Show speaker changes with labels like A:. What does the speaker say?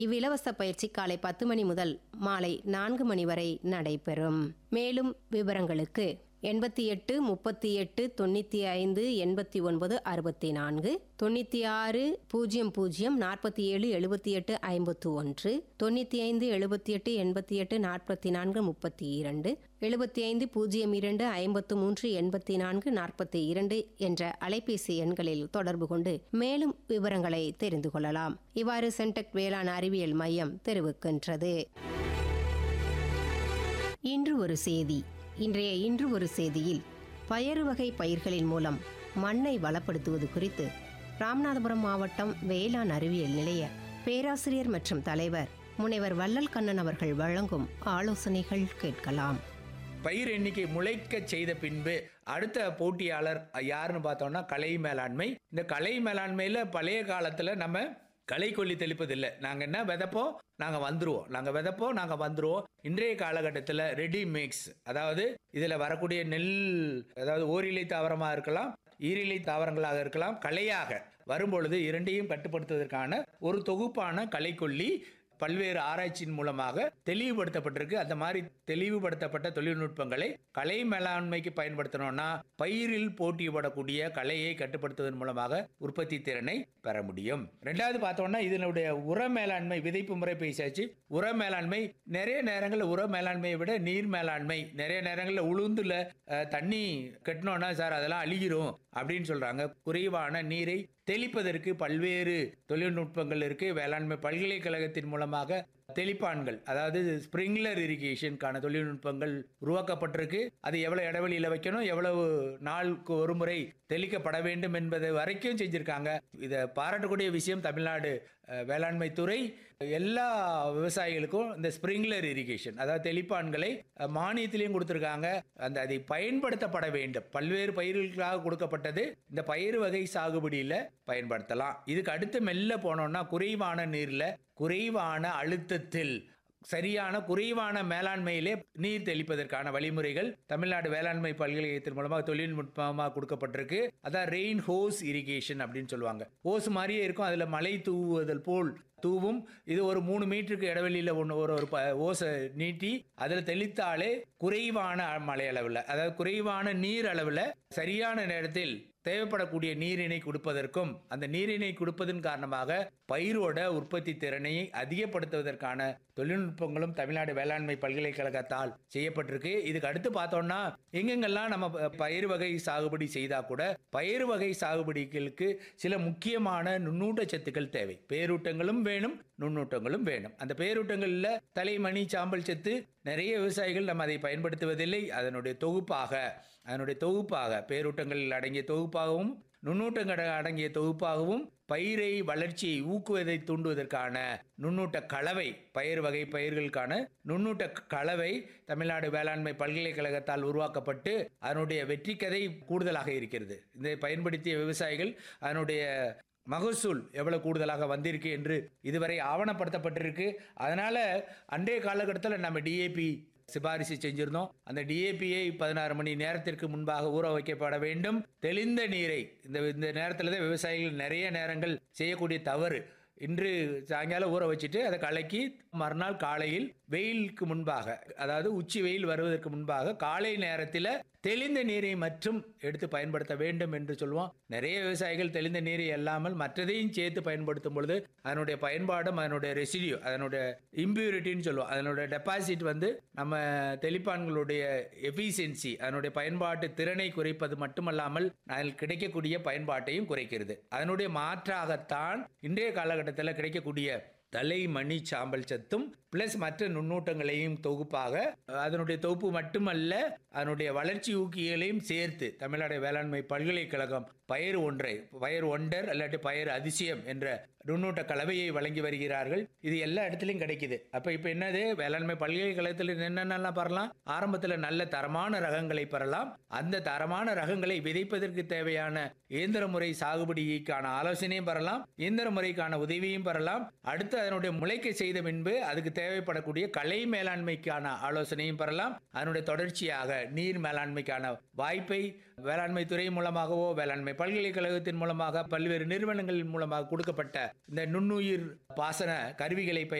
A: இவ்விலவச பயிற்சி காலை பத்து மணி முதல் மாலை நான்கு மணி வரை நடைபெறும் மேலும் விவரங்களுக்கு எண்பத்தி எட்டு முப்பத்தி எட்டு தொண்ணூற்றி ஐந்து எண்பத்தி ஒன்பது அறுபத்தி நான்கு தொண்ணூற்றி ஆறு பூஜ்ஜியம் பூஜ்ஜியம் நாற்பத்தி ஏழு எழுபத்தி எட்டு ஐம்பத்து ஒன்று தொண்ணூற்றி ஐந்து எழுபத்தி எட்டு எண்பத்தி எட்டு நாற்பத்தி நான்கு முப்பத்தி இரண்டு எழுபத்தி ஐந்து பூஜ்ஜியம் இரண்டு ஐம்பத்து மூன்று எண்பத்தி நான்கு நாற்பத்தி இரண்டு என்ற அலைபேசி எண்களில் தொடர்பு கொண்டு மேலும் விவரங்களை தெரிந்து கொள்ளலாம் இவ்வாறு சென்டெக் வேளாண் அறிவியல் மையம் தெரிவிக்கின்றது இன்று ஒரு செய்தி இன்றைய இன்று ஒரு செய்தியில் பயறு வகை பயிர்களின் மூலம் மண்ணை வளப்படுத்துவது குறித்து ராமநாதபுரம் மாவட்டம் வேளாண் அறிவியல் நிலைய பேராசிரியர் மற்றும் தலைவர் முனைவர் வள்ளல் கண்ணன் அவர்கள் வழங்கும் ஆலோசனைகள் கேட்கலாம்
B: பயிர் எண்ணிக்கை முளைக்க செய்த பின்பு அடுத்த போட்டியாளர் யாருன்னு பார்த்தோம்னா கலை மேலாண்மை இந்த கலை மேலாண்மையில பழைய காலத்துல நம்ம களை கொல்லி தெளிப்பதில்லை நாங்கள் என்ன விதைப்போம் நாங்கள் வந்துருவோம் நாங்கள் விதைப்போம் நாங்கள் வந்துருவோம் இன்றைய காலகட்டத்தில் ரெடி மிக்ஸ் அதாவது இதில் வரக்கூடிய நெல் அதாவது ஓரிலை தாவரமாக இருக்கலாம் ஈரிலை தாவரங்களாக இருக்கலாம் களையாக வரும்பொழுது இரண்டையும் கட்டுப்படுத்துவதற்கான ஒரு தொகுப்பான களைக்கொல்லி பல்வேறு ஆராய்ச்சியின் மூலமாக தெளிவுபடுத்தப்பட்டிருக்கு அந்த மாதிரி தெளிவுபடுத்தப்பட்ட தொழில்நுட்பங்களை கலை மேலாண்மைக்கு பயன்படுத்தணும்னா பயிரில் போட்டியிடக்கூடிய கலையை கட்டுப்படுத்துவதன் மூலமாக உற்பத்தி திறனை பெற முடியும் ரெண்டாவது பார்த்தோம்னா இதனுடைய உர மேலாண்மை விதைப்பு முறை பேசியாச்சு உர மேலாண்மை நிறைய நேரங்களில் உர மேலாண்மையை விட நீர் மேலாண்மை நிறைய நேரங்களில் உளுந்துல அஹ், தண்ணி கட்டினோம்னா சார் அதெல்லாம் அழிகிறோம் அப்படின்னு சொல்றாங்க குறைவான நீரை தெளிப்பதற்கு பல்வேறு தொழில்நுட்பங்கள் இருக்கு வேளாண்மை பல்கலைக்கழகத்தின் மூலமாக தெளிப்பான்கள் அதாவது ஸ்ப்ரிங்லர் இரிகேஷனுக்கான தொழில்நுட்பங்கள் உருவாக்கப்பட்டிருக்கு அது எவ்வளவு இடைவெளியில வைக்கணும் எவ்வளவு நாளுக்கு ஒரு முறை தெளிக்கப்பட வேண்டும் என்பது வரைக்கும் செஞ்சிருக்காங்க இதை பாராட்டக்கூடிய விஷயம் தமிழ்நாடு அஹ், வேளாண்மை துறை எல்லா விவசாயிகளுக்கும் இந்த ஸ்ப்ரிங்லர் இரிகேஷன் அதாவது தெளிப்பான்களை அஹ், மானியத்திலையும் கொடுத்துருக்காங்க அந்த அதை பயன்படுத்தப்பட வேண்டும் பல்வேறு பயிர்களுக்காக கொடுக்கப்பட்டது இந்த பயிர் வகை சாகுபடியில பயன்படுத்தலாம் இதுக்கு அடுத்து மெல்ல போனோம்னா குறைவான நீர்ல குறைவான அழுத்தத்தில் சரியான குறைவான மேலாண்மையிலே நீர் தெளிப்பதற்கான வழிமுறைகள் தமிழ்நாடு வேளாண்மை பல்கலைக்கழகத்தின் மூலமாக தொழில்நுட்பமாக கொடுக்கப்பட்டிருக்கு அதான் ரெயின் ஹோஸ் இரிகேஷன் அப்படின்னு சொல்லுவாங்க ஹோஸ் மாதிரியே இருக்கும் அதுல மழை தூவுவதல் போல் தூவும் இது ஒரு மூணு மீட்டருக்கு இடைவெளியில் ஒன்று ஒரு ஒரு ப- ஓசை நீட்டி அதில் தெளித்தாலே குறைவான மழை அளவில் அதாவது குறைவான நீர் அளவில் சரியான நேரத்தில் தேவைப்படக்கூடிய நீரினை கொடுப்பதற்கும் அந்த நீரினை கொடுப்பதன் காரணமாக பயிரோட உற்பத்தி திறனை அதிகப்படுத்துவதற்கான தொழில்நுட்பங்களும் தமிழ்நாடு வேளாண்மை பல்கலைக்கழகத்தால் செய்யப்பட்டிருக்கு இதுக்கு அடுத்து பார்த்தோம்னா எங்கெங்கெல்லாம் நம்ம ப- பயிர் வகை சாகுபடி செய்தா கூட பயிர் வகை சாகுபடிகளுக்கு சில முக்கியமான நுண்ணூட்ட சத்துக்கள் தேவை பேரூட்டங்களும் வேணும் நுண்ணூட்டங்களும் வேணும் அந்த பேரூட்டங்கள்ல தலைமணி சாம்பல் சத்து நிறைய விவசாயிகள் நம்ம அதை பயன்படுத்துவதில்லை அதனுடைய தொகுப்பாக அதனுடைய தொகுப்பாக பேரூட்டங்கள் அடங்கிய தொகுப்பாகவும் நுண்ணூட்டங்கள் அடங்கிய தொகுப்பாகவும் பயிரை வளர்ச்சியை ஊக்குவதை தூண்டுவதற்கான நுண்ணூட்ட கலவை பயிர் வகை பயிர்களுக்கான நுண்ணூட்ட கலவை தமிழ்நாடு வேளாண்மை பல்கலைக்கழகத்தால் உருவாக்கப்பட்டு அதனுடைய வெற்றி கதை கூடுதலாக இருக்கிறது இதை பயன்படுத்திய விவசாயிகள் அதனுடைய மகசூல் எவ்வளவு கூடுதலாக வந்திருக்கு என்று இதுவரை ஆவணப்படுத்தப்பட்டிருக்கு அதனால அன்றைய காலகட்டத்தில் நம்ம டிஏபி சிபாரிசு செஞ்சிருந்தோம் அந்த டிஏபியை பதினாறு மணி நேரத்திற்கு முன்பாக ஊற வைக்கப்பட வேண்டும் தெளிந்த நீரை இந்த இந்த நேரத்தில் தான் விவசாயிகள் நிறைய நேரங்கள் செய்யக்கூடிய தவறு இன்று சாயங்காலம் ஊற வச்சுட்டு அதை கலக்கி மறுநாள் காலையில் வெயிலுக்கு முன்பாக அதாவது உச்சி வெயில் வருவதற்கு முன்பாக காலை நேரத்தில் தெளிந்த நீரை மற்றும் எடுத்து பயன்படுத்த வேண்டும் என்று சொல்லுவோம் நிறைய விவசாயிகள் தெளிந்த நீரை அல்லாமல் மற்றதையும் சேர்த்து பயன்படுத்தும் பொழுது அதனுடைய பயன்பாடும் அதனுடைய ரெசிடியூ அதனுடைய இம்பியூரிட்டின்னு சொல்லுவோம் அதனுடைய டெபாசிட் வந்து நம்ம தெளிப்பான்களுடைய எஃபிஷியன்சி அதனுடைய பயன்பாட்டு திறனை குறைப்பது மட்டுமல்லாமல் அதில் கிடைக்கக்கூடிய பயன்பாட்டையும் குறைக்கிறது அதனுடைய மாற்றாகத்தான் இன்றைய காலகட்டத்தில் கிடைக்கக்கூடிய தலைமணி சாம்பல் சத்தும் பிளஸ் மற்ற நுண்ணூட்டங்களையும் தொகுப்பாக அதனுடைய தொகுப்பு மட்டுமல்ல அதனுடைய வளர்ச்சி ஊக்கிகளையும் சேர்த்து தமிழ்நாடு வேளாண்மை பல்கலைக்கழகம் பயிர் ஒன்றை பயிர் ஒண்டர் இல்லாட்டி பயிர் அதிசயம் என்ற நுண்ணூட்ட கலவையை வழங்கி வருகிறார்கள் இது எல்லா இடத்துலையும் கிடைக்குது அப்ப இப்ப என்னது வேளாண்மை பல்கலைக்கழகத்தில் என்னென்னலாம் பெறலாம் ஆரம்பத்தில் நல்ல தரமான ரகங்களை பெறலாம் அந்த தரமான ரகங்களை விதைப்பதற்கு தேவையான இயந்திர முறை சாகுபடிக்கான ஆலோசனையும் பெறலாம் இயந்திர முறைக்கான உதவியும் பெறலாம் அடுத்து அதனுடைய முளைக்க செய்த பின்பு அதுக்கு தேவைப்படக்கூடிய கலை மேலாண்மைக்கான ஆலோசனையும் பெறலாம் அதனுடைய தொடர்ச்சியாக நீர் மேலாண்மைக்கான வாய்ப்பை வேளாண்மை துறை மூலமாகவோ வேளாண்மை பல்கலைக்கழகத்தின் மூலமாக பல்வேறு நிறுவனங்களின் மூலமாக கொடுக்கப்பட்ட இந்த நுண்ணுயிர் பாசன கருவிகளை